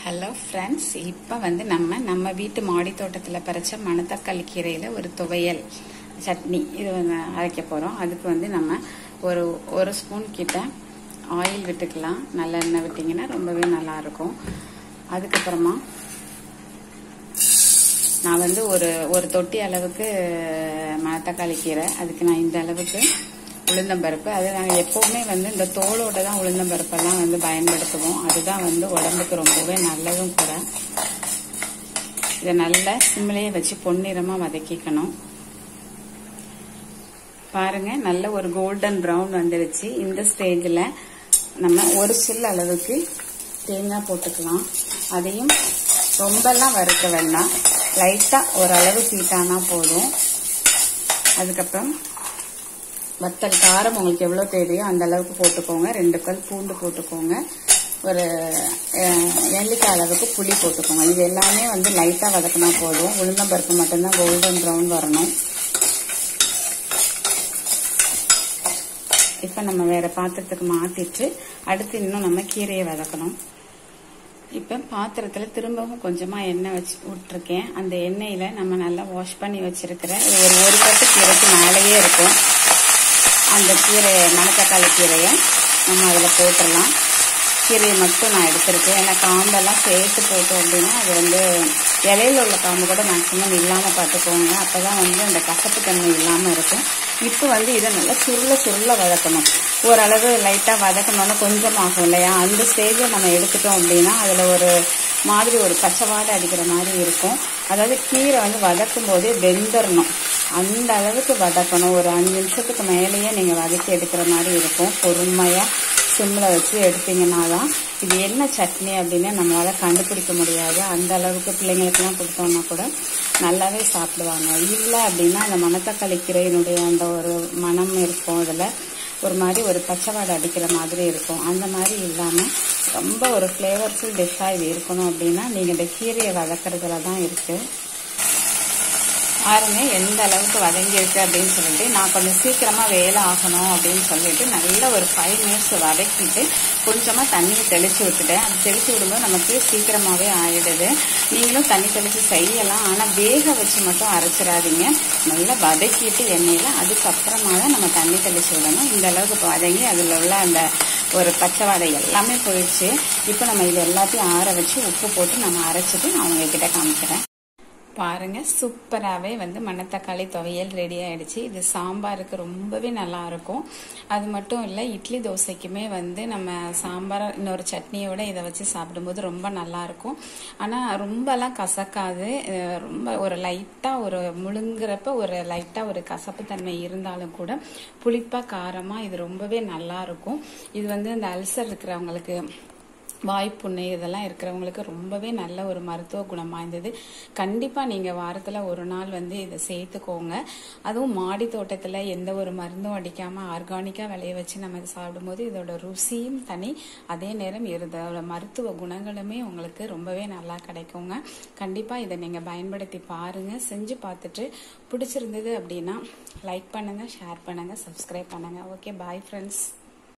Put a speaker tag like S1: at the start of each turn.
S1: hello friends இப்போ வந்து நம்ம நம்ம வீட்டு மாடி தோட்டத்தில் பறிச்ச மணத்தக்காளி கீரையில் ஒரு துவையல் சட்னி இது வந்து அரைக்க போகிறோம் அதுக்கு வந்து நம்ம ஒரு ஒரு ஸ்பூன் கிட்ட ஆயில் விட்டுக்கலாம் நல்லெண்ணெய் விட்டிங்கன்னா ரொம்பவே நல்லாயிருக்கும் அதுக்கப்புறமா நான் வந்து ஒரு ஒரு தொட்டி அளவுக்கு மணத்தக்காளி கீரை அதுக்கு நான் இந்த அளவுக்கு உளுந்தம்பருப்பு அது நாங்கள் எப்போவுமே வந்து இந்த தோலோட தான் உளுந்தம்பருப்பெல்லாம் வந்து பயன்படுத்துவோம் அதுதான் வந்து உடம்புக்கு ரொம்பவே நல்லதும் கூட இதை நல்லா சிம்மிலேயே வச்சு பொன்னிறமாக வதக்கிக்கணும் பாருங்க நல்ல ஒரு கோல்டன் ப்ரௌன் வந்துடுச்சு இந்த ஸ்டேஜில் நம்ம ஒரு சில் அளவுக்கு தேங்காய் போட்டுக்கலாம் அதையும் ரொம்பலாம் வறுக்க வேண்டாம் லைட்டாக ஓரளவு ஹீட்டானா போதும் அதுக்கப்புறம் வத்தல் காரம் உங்களுக்கு எவ்வளோ தேவையோ அந்த அளவுக்கு போட்டுக்கோங்க ரெண்டு கல் பூண்டு போட்டுக்கோங்க ஒரு நெல்லிக்காய் அளவுக்கு புளி போட்டுக்கோங்க இது எல்லாமே வந்து லைட்டாக வதக்கினா போதும் உளுந்தம்பருப்பு மட்டும்தான் கோல்டன் ப்ரௌன் வரணும் இப்போ நம்ம வேற பாத்திரத்துக்கு மாற்றிட்டு அடுத்து இன்னும் நம்ம கீரையை வதக்கணும் இப்போ பாத்திரத்தில் திரும்பவும் கொஞ்சமாக எண்ணெய் வச்சு விட்டுருக்கேன் அந்த எண்ணெயில் நம்ம நல்லா வாஷ் பண்ணி வச்சிருக்கிற ஒரு ஒரு கட்டு கீரைக்கு மேலேயே இருக்கும் அந்த கீரை மணத்தக்காளி கீரையை நம்ம அதில் போட்டுடலாம் கீரையை மட்டும் நான் எடுத்திருக்கேன் ஏன்னா காம்பெல்லாம் சேர்த்து போட்டோம் அப்படின்னா அது வந்து இலையில உள்ள காம்பு கூட மேக்ஸிமம் இல்லாமல் பார்த்துக்கோங்க அப்போ தான் வந்து அந்த கசப்பு தன்மை இல்லாமல் இருக்கும் இப்போ வந்து இதை நல்லா சுருள சுருள வதக்கணும் ஓரளவு லைட்டாக வதக்கணும்னா கொஞ்சம் ஆகும் இல்லையா அந்த ஸ்டேஜில் நம்ம எடுத்துட்டோம் அப்படின்னா அதில் ஒரு மாதிரி ஒரு பச்சை வாடை அடிக்கிற மாதிரி இருக்கும் அதாவது கீரை வந்து வதக்கும் போதே வெந்துடணும் அந்த அளவுக்கு வதக்கணும் ஒரு அஞ்சு நிமிஷத்துக்கு மேலேயே நீங்கள் வதக்கி எடுக்கிற மாதிரி இருக்கும் பொறுமையாக சிம்மில் வச்சு எடுத்தீங்கன்னா தான் இது என்ன சட்னி அப்படின்னு நம்மளால் கண்டுபிடிக்க முடியாது அந்த அளவுக்கு பிள்ளைங்களுக்கெல்லாம் கொடுத்தோம்னா கூட நல்லாவே சாப்பிடுவாங்க இல்லை அப்படின்னா அந்த மணத்தக்காளி கீரையினுடைய அந்த ஒரு மனம் இருக்கும் அதில் ஒரு மாதிரி ஒரு பச்சை வாடை அடிக்கிற மாதிரி இருக்கும் அந்த மாதிரி இல்லாமல் ரொம்ப ஒரு ஃப்ளேவர்ஃபுல் டிஷ்ஷாக இது இருக்கணும் அப்படின்னா நீங்கள் இந்த கீரையை வதக்கிறதுல தான் இருக்குது பாருங்க எந்த அளவுக்கு வதங்கியிருக்கு அப்படின்னு சொல்லிட்டு நான் கொஞ்சம் சீக்கிரமா வேலை ஆகணும் அப்படின்னு சொல்லிட்டு நல்ல ஒரு ஃபைவ் மினிட்ஸ் வதக்கிட்டு கொஞ்சமா தண்ணியை தெளிச்சு விட்டுட்டேன் அது தெளிச்சு விடும்போது நமக்கு சீக்கிரமாவே ஆயிடுது நீங்களும் தண்ணி தெளிச்சு செய்யலாம் ஆனா வேக வச்சு மட்டும் அரைச்சிடாதீங்க நல்லா வதக்கிட்டு எண்ணெயில அதுக்கப்புறமா தான் நம்ம தண்ணி தெளிச்சு விடணும் இந்த அளவுக்கு வதங்கி அதில் உள்ள அந்த ஒரு பச்சை வாடை எல்லாமே போயிடுச்சு இப்போ நம்ம இது எல்லாத்தையும் ஆற வச்சு உப்பு போட்டு நம்ம அரைச்சிட்டு நான் உங்ககிட்ட காமிக்கிறேன் பாருங்க சூப்பராகவே வந்து மணத்தக்காளி துவையல் ரெடி ஆயிடுச்சு இது சாம்பாருக்கு ரொம்பவே நல்லா இருக்கும் அது மட்டும் இல்லை இட்லி தோசைக்குமே வந்து நம்ம சாம்பார் இன்னொரு சட்னியோட இதை வச்சு சாப்பிடும்போது ரொம்ப நல்லா இருக்கும் ஆனால் ரொம்பலாம் கசக்காது ரொம்ப ஒரு லைட்டாக ஒரு முழுங்குறப்ப ஒரு லைட்டாக ஒரு கசப்பு தன்மை இருந்தாலும் கூட புளிப்பாக காரமாக இது ரொம்பவே நல்லா இருக்கும் இது வந்து இந்த அல்சர் இருக்கிறவங்களுக்கு வாய்ப்புண்ணு இதெல்லாம் இருக்கிறவங்களுக்கு ரொம்பவே நல்ல ஒரு மருத்துவ குணம் வாய்ந்தது கண்டிப்பாக நீங்கள் வாரத்தில் ஒரு நாள் வந்து இதை சேர்த்துக்கோங்க அதுவும் மாடி தோட்டத்தில் எந்த ஒரு மருந்தும் அடிக்காமல் ஆர்கானிக்காக விளைய வச்சு நம்ம இதை சாப்பிடும்போது இதோட ருசியும் தனி அதே நேரம் இதோட மருத்துவ குணங்களுமே உங்களுக்கு ரொம்பவே நல்லா கிடைக்குங்க கண்டிப்பாக இதை நீங்கள் பயன்படுத்தி பாருங்கள் செஞ்சு பார்த்துட்டு பிடிச்சிருந்தது அப்படின்னா லைக் பண்ணுங்கள் ஷேர் பண்ணுங்கள் சப்ஸ்கிரைப் பண்ணுங்கள் ஓகே பாய் ஃப்ரெண்ட்ஸ்